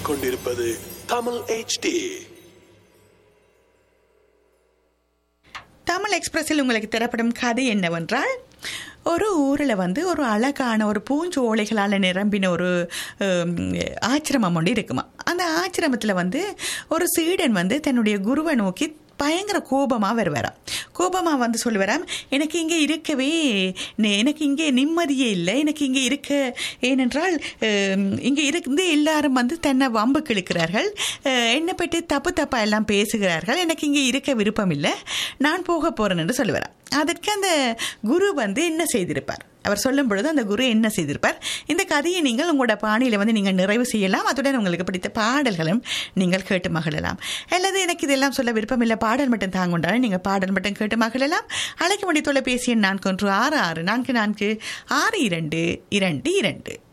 கேட்டுக்கொண்டிருப்பது தமிழ் HD தமிழ் எக்ஸ்பிரஸில் உங்களுக்கு தரப்படும் கதை என்னவென்றால் ஒரு ஊரில் வந்து ஒரு அழகான ஒரு பூஞ்சோலைகளால் நிரம்பின ஒரு ஹம், ஆச்சிரமம் ஒன்று இருக்குமா அந்த ஆச்சிரமத்தில் வந்து ஒரு சீடன் வந்து தன்னுடைய குருவை நோக்கி பயங்கர கோபமாக வருவாராம் கோபமாக வந்து சொல்லுவாராம் எனக்கு இங்கே இருக்கவே நே- எனக்கு இங்கே நிம்மதியே இல்லை எனக்கு இங்கே இருக்க ஏனென்றால் ஹம், இங்கே இருந்து எல்லாரும் வந்து தன்னை வம்புக்கு இழுக்கிறார்கள் அஹ், என்னை பற்றி தப்பு தப்பாக எல்லாம் பேசுகிறார்கள் எனக்கு இங்கே இருக்க விருப்பம் இல்லை நான் போக போகிறேன் என்று சொல்லுவாராம் அதற்கு அந்த குரு வந்து என்ன செய்திருப்பார் அவர் சொல்லும் பொழுது அந்த குரு என்ன செய்திருப்பார் இந்த கதையை நீங்கள் உங்களோட பாணியில் வந்து நீங்கள் நிறைவு செய்யலாம் அத்துடன் உங்களுக்கு பிடித்த பாடல்களும் நீங்கள் கேட்டு மகிழலாம் அல்லது எனக்கு இதெல்லாம் சொல்ல விருப்பம் இல்லை பாடல் மட்டும் தாங்குண்டாலும் நீங்கள் பாடல் மட்டும் கேட்டு மகிழலாம் அழைக்க வேண்டிய தொலைபேசி எண் நான்கு ஒன்று ஆறு ஆறு நான்கு நான்கு ஆறு இரண்டு இரண்டு இரண்டு